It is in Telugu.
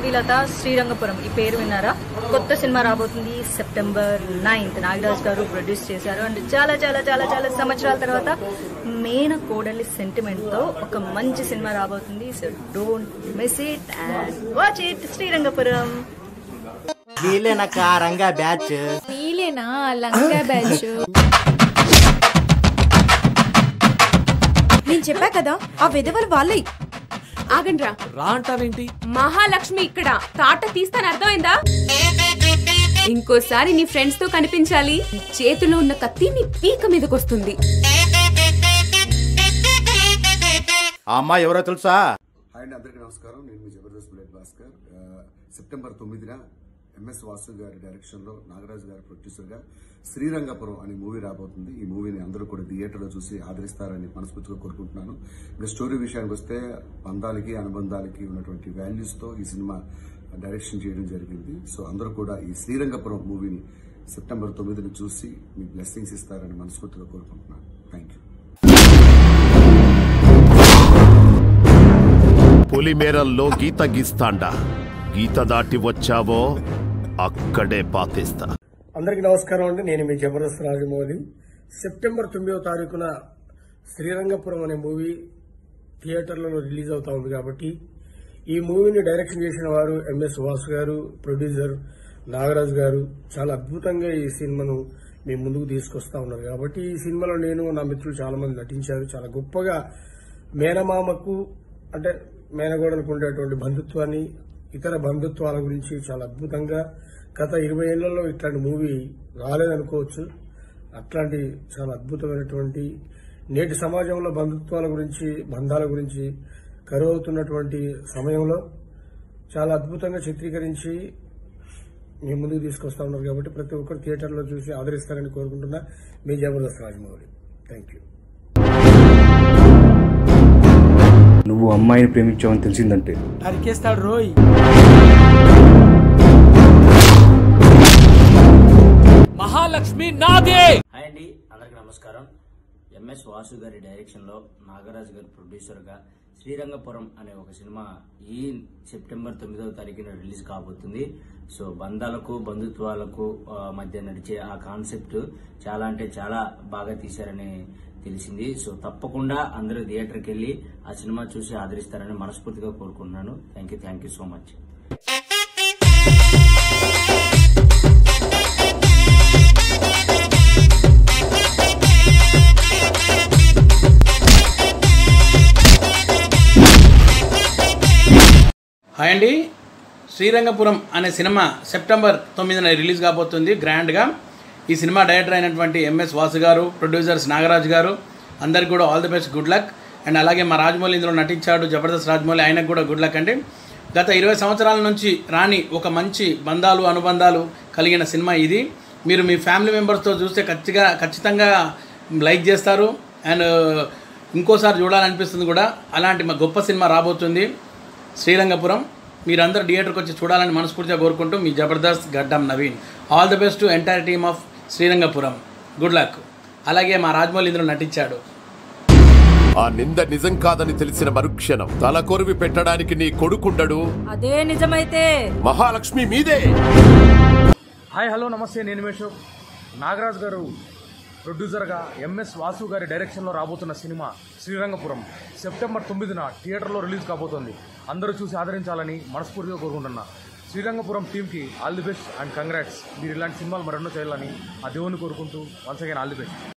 శ్రీలత శ్రీరంగపురం ఈ పేరు విన్నారా కొత్త సినిమా రాబోతుంది సెప్టెంబర్ నైన్త్ నాగరాజ్ గారు ప్రొడ్యూస్ చేశారు అండ్ చాలా చాలా చాలా చాలా సంవత్సరాల తర్వాత మేన కోడలి సెంటిమెంట్ తో ఒక మంచి సినిమా రాబోతుంది so don't miss it and watch it Srirangapuram వీళ్ళేనా కారంగా బ్యాచ్ నీలేనా లంగా బ్యాచ్ నేను చెప్పా కదా ఆ విధవలు వాళ్ళే ఆగండ్రా రా అంటావేంటి మహాలక్ష్మి ఇక్కడ తాట తీస్తాను అర్థమైందా ఇంకోసారి నీ ఫ్రెండ్స్ తో కనిపించాలి నీ చేతిలో ఉన్న కత్తి నీ పీక మీదకొస్తుంది ఆ అమ్మాయి ఎవరో తెలుసా హాయ్ అండి అందరికీ నమస్కారం నేను మీ జబర్దస్త్ బుల్లెట్ భాస్కర్ ఆ, సెప్టెంబర్ తొమ్మిదిన ఎంఎస్ వాసు గారి డైరెక్షన్ లో నాగరాజు గారి ప్రొడ్యూసర్ గా శ్రీరంగపురం అనే మూవీ రాబోతుంది ఈ మూవీని అందరూ కూడా థియేటర్ లో చూసి ఆదరిస్తారని మనస్ఫూర్తిగా కోరుకుంటున్నాను ఇంకా స్టోరీ విషయానికి వస్తే బంధాలకి అనుబంధాలకి ఉన్నటువంటి వాల్యూస్ తో ఈ సినిమా డైరెక్షన్ చేయడం జరిగింది సో అందరూ కూడా ఈ శ్రీరంగపురం మూవీని సెప్టెంబర్ తొమ్మిదిని చూసి మీ బ్లెస్సింగ్స్ ఇస్తారని మనస్ఫూర్తిగా కోరుకుంటున్నాను థ్యాంక్ యూ పులిమేరల్లో గీత గీస్తాండా గీత దాటి వచ్చావో అక్కడే పాతేస్తా అందరికీ నమస్కారం అండి నేను మీ జబర్దస్త్ రాజమౌళి సెప్టెంబర్ తొమ్మిదవ తారీఖున శ్రీరంగపురం అనే మూవీ థియేటర్లలో రిలీజ్ అవుతా ఉంది కాబట్టి ఈ మూవీని డైరెక్షన్ చేసిన వారు ఎంఎస్ వాసు గారు ప్రొడ్యూసర్ నాగరాజు గారు చాలా అద్భుతంగా ఈ సినిమాను మీ ముందుకు తీసుకొస్తా ఉన్నారు కాబట్టి ఈ సినిమాలో నేను నా మిత్రులు చాలా మంది నటించారు చాలా గొప్పగా మేనమామకు అంటే మేనగోడలకు ఉండేటువంటి బంధుత్వాన్ని ఇతర బంధుత్వాల గురించి చాలా అద్భుతంగా గత ఇరవై ఏళ్లలో ఇట్లాంటి మూవీ రాలేదనుకోవచ్చు అట్లాంటి చాలా అద్భుతమైనటువంటి నేటి సమాజంలో బంధుత్వాల గురించి బంధాల గురించి కరువవుతున్నటువంటి సమయంలో చాలా అద్భుతంగా చిత్రీకరించి మీ ముందుకు తీసుకొస్తా ఉన్నారు కాబట్టి ప్రతి ఒక్కరు థియేటర్లో చూసి ఆదరిస్తారని కోరుకుంటున్నా మీ జబర్దస్త్ రాజమౌళి థ్యాంక్ యూ నువ్వు అమ్మాయిని ప్రేమించావని తెలిసిందంటే నరికేస్తాడు రోయ్ మహాలక్ష్మి నాదే హాయ్ అండి అందరికి నమస్కారం ఎంఎస్ వాసు గారి డైరెక్షన్లో నాగరాజు గారి ప్రొడ్యూసర్గా శ్రీరంగపురం అనే ఒక సినిమా ఈ సెప్టెంబర్ తొమ్మిదవ తారీఖున రిలీజ్ కాబోతుంది సో బంధాలకు బంధుత్వాలకు ఆ, మధ్య నడిచే ఆ కాన్సెప్ట్ చాలా అంటే చాలా బాగా తీశారని తెలిసింది సో తప్పకుండా అందరూ థియేటర్కి వెళ్ళి ఆ సినిమా చూసి ఆదరిస్తారని మనస్ఫూర్తిగా కోరుకుంటున్నాను thank you thank you so much hi అండి శ్రీరంగపురం అనే సినిమా సెప్టెంబర్ తొమ్మిదిన రిలీజ్ కాబోతుంది గ్రాండ్గా ఈ సినిమా డైరెక్టర్ అయినటువంటి ఎంఎస్ వాసు గారు ప్రొడ్యూసర్స్ నాగరాజు గారు అందరికి కూడా all the best good luck and అలాగే మా రాజమౌళి ఇందులో నటించాడు జబర్దస్త్ రాజమౌళి ఆయనకు కూడా గుడ్ లక్ అండి గత ఇరవై సంవత్సరాల నుంచి రాని ఒక మంచి బంధాలు అనుబంధాలు కలిగిన సినిమా ఇది మీరు మీ ఫ్యామిలీ మెంబర్స్తో చూస్తే ఖచ్చితంగా ఖచ్చితంగా లైక్ చేస్తారు అండ్ ఇంకోసారి చూడాలనిపిస్తుంది కూడా అలాంటి మా గొప్ప సినిమా రాబోతుంది శ్రీరంగపురం మీరందరూ థియేటర్కి వచ్చి చూడాలని మనస్ఫూర్తిగా కోరుకుంటూ మీ Jabardasth Gaddam Naveen all the best entire team of Srirangapuram good luck అలాగే మా రాజమౌళి ఇందులో నటించాడు ఆ నింద నిజం కాదని తెలిసిన మరుక్షణం తల కొరివి పెట్టడానికి నీ కొడుకుండడు అదే నిజమైతే మహాలక్ష్మి మీదే హాయ్ హలో నమస్తే నేను మేషో నాగరాజ్ గారు ప్రొడ్యూసర్గా ఎంఎస్ వాసు గారి డైరెక్షన్లో రాబోతున్న సినిమా శ్రీరంగపురం సెప్టెంబర్ తొమ్మిదిన థియేటర్లో రిలీజ్ కాబోతోంది అందరూ చూసి ఆదరించాలని మనస్ఫూర్తిగా కోరుకుంటున్నా శ్రీరంగపురం టీంకి all the best and congrats మీరు ఇలాంటి సినిమాలు మరెన్నో చేయాలని ఆ దేవుని కోరుకుంటూ once again all the best